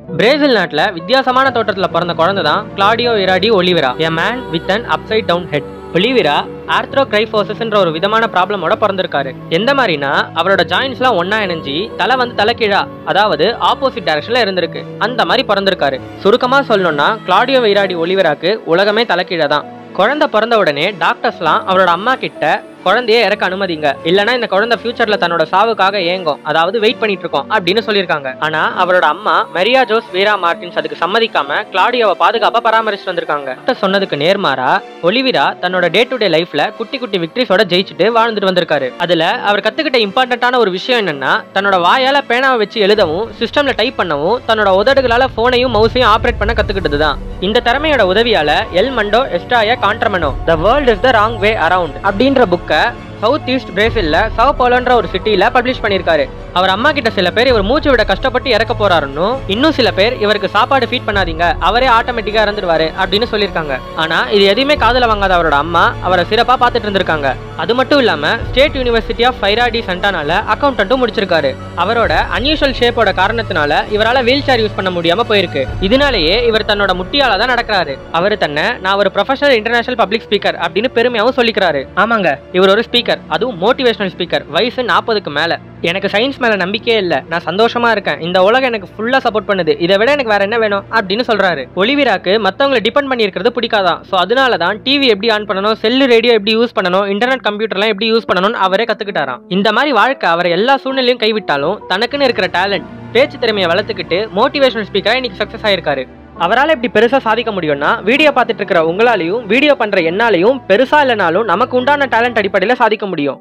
Brazil நாட்டுல வித்தியாசமான தோற்றத்துல பிறந்த குழந்தை தான் கிளாடியோ இராடி Oliveira a man with an upside down head Oliveira ஆர்த்ரோகிரைஃபோசிஸ்ன்ற ஒரு விதமான ப்ராப்ளமோட பிறந்திருக்காரு எந்த மாதிரினா அவரோட ஜாயின்ஸ்லாம் ஒண்ணா இணைஞ்சி தலை வந்து தலைக்கீழா அதாவது ஆப்போசிட் டைரக்ஷன்ல இருந்திருக்கு அந்த மாதிரி பிறந்திருக்காரு சுருக்கமா சொல்லணும்னா கிளாடியோ வைராடி ஒலிவிராக்கு உலகமே தலைக்கீழ தான் குழந்தை பிறந்த உடனே டாக்டர்ஸ்லாம் அவரோட அம்மா கிட்ட குழந்தைய இறக்க அனுமதிங்க இல்லனா இந்த குழந்தை ஃபியூச்சர்ல தன்னோட சாவுக்காக ஏங்கும் அதாவது வெயிட் பண்ணிட்டு இருக்கோம் அப்படின்னு சொல்லியிருக்காங்க ஆனா அவரோட அம்மா மரியா ஜோஸ் வீரா மார்டின்ஸ் அதுக்கு சம்மதிக்காம கிளாடியோவை பாதுகாப்பா பராமரிச்சுட்டு வந்திருக்காங்க டாக்டர் சொன்னதுக்கு நேர்மாறா ஒலிவிரா தன்னோட டே டு டே லைஃப்ல குட்டி குட்டி விக்டரிஸோட ஜெயிச்சுட்டு வாழ்ந்துட்டு வந்திருக்காரு அதுல அவர் கத்துக்கிட்ட இம்பார்ட்டன்டான ஒரு விஷயம் என்னன்னா தன்னோட வாயால பேனாவை வச்சு எழுதவும் சிஸ்டம்ல டைப் பண்ணவும் தன்னோட உதடுகளால போனையும் மவுஸையும் ஆப்ரேட் பண்ண கத்துக்கிட்டது தான் இந்த திறமையோட உதவியால எல் மண்டோ எஸ்டாயா கான்ட்ரமனோ the world is the wrong way around அப்படின்ற புக்கை சவுத் ஈஸ்ட் பிரேசில்ல சவ போலோன்ற ஒரு சிட்டியில பப்ளிஷ் பண்ணியிருக்காரு அவர் அம்மா கிட்ட சில பேர் இவர் மூச்சு விட கஷ்டப்பட்டு இறக்க போறாருன்னு இன்னும் சில பேர் இவருக்கு சாப்பாடு ஃபீட் பண்ணாதீங்க அவரே ஆட்டோமேட்டிக்கா இறந்துடுவாரு அப்படின்னு சொல்லியிருக்காங்க ஆனா இது எதையுமே காதுல வாங்காத அவரோட அம்மா அவரை சிறப்பா பார்த்துட்டு இருந்திருக்காங்க அது மட்டும் இல்லாம ஸ்டேட் யூனிவர்சிட்டி ஆஃப் ஃபைராடி சென்டானால அக்கௌண்டன்ட்டும் முடிச்சிருக்காரு அவரோட அன்யூஷுவல் ஷேப்போட காரணத்தினால இவரால வீல் சேர் யூஸ் பண்ண முடியாம போயிருக்கு இதனாலேயே இவர் தன்னோட முட்டியால தான் நடக்கிறாரு அவர் தன்னை நான் ஒரு ப்ரொஃபஷனல் இன்டர்நேஷனல் பப்ளிக் ஸ்பீக்கர் அப்படின்னு பெருமையாவும் சொல்லிக்கிறாரு ஆமாங்க இவர் ஒரு ஸ்பீக்கர் அதுவும் மோட்டிவேஷனல் ஸ்பீக்கர் வயசு நாற்பதுக்கு மேல எனக்கு சயின்ஸ் மேல நம்பிக்கையே இல்ல நான் சந்தோஷமா இருக்கேன் இந்த உலகம் எனக்கு ஃபுல்லா சப்போர்ட் பண்ணுது இதை விட எனக்கு வேற என்ன வேணும் அப்படின்னு சொல்றாரு ஒலிவிராக்கு மத்தவங்களை டிபெண்ட் பண்ணி இருக்கிறது பிடிக்காதான் ஸோ அதனால தான் டிவி எப்படி ஆன் பண்ணணும் செல்லு ரேடியோ எப்படி யூஸ் பண்ணணும் இன்டர்நெட் கம்ப்யூட்டர்லாம் எப்படி யூஸ் பண்ணணும்னு அவரே கத்துக்கிட்டாராம் இந்த மாதிரி வாழ்க்கை அவரை எல்லா சூழ்நிலையும் கைவிட்டாலும் தனக்குன்னு இருக்கிற டேலண்ட் பேச்சு திறமையை வளர்த்துக்கிட்டு மோட்டிவேஷனல் ஸ்பீக்கரா இன்னைக்கு சக்சஸ் ஆயிருக்காரு அவரால் இப்படி பெருசா சாதிக்க முடியும்னா வீடியோ பார்த்துட்டு இருக்கிற உங்களாலையும் வீடியோ பண்ற என்னாலையும் பெருசா இல்லைனாலும் நமக்கு உண்டான டேலண்ட் அடிப்படையில் சாதிக்க முடியும்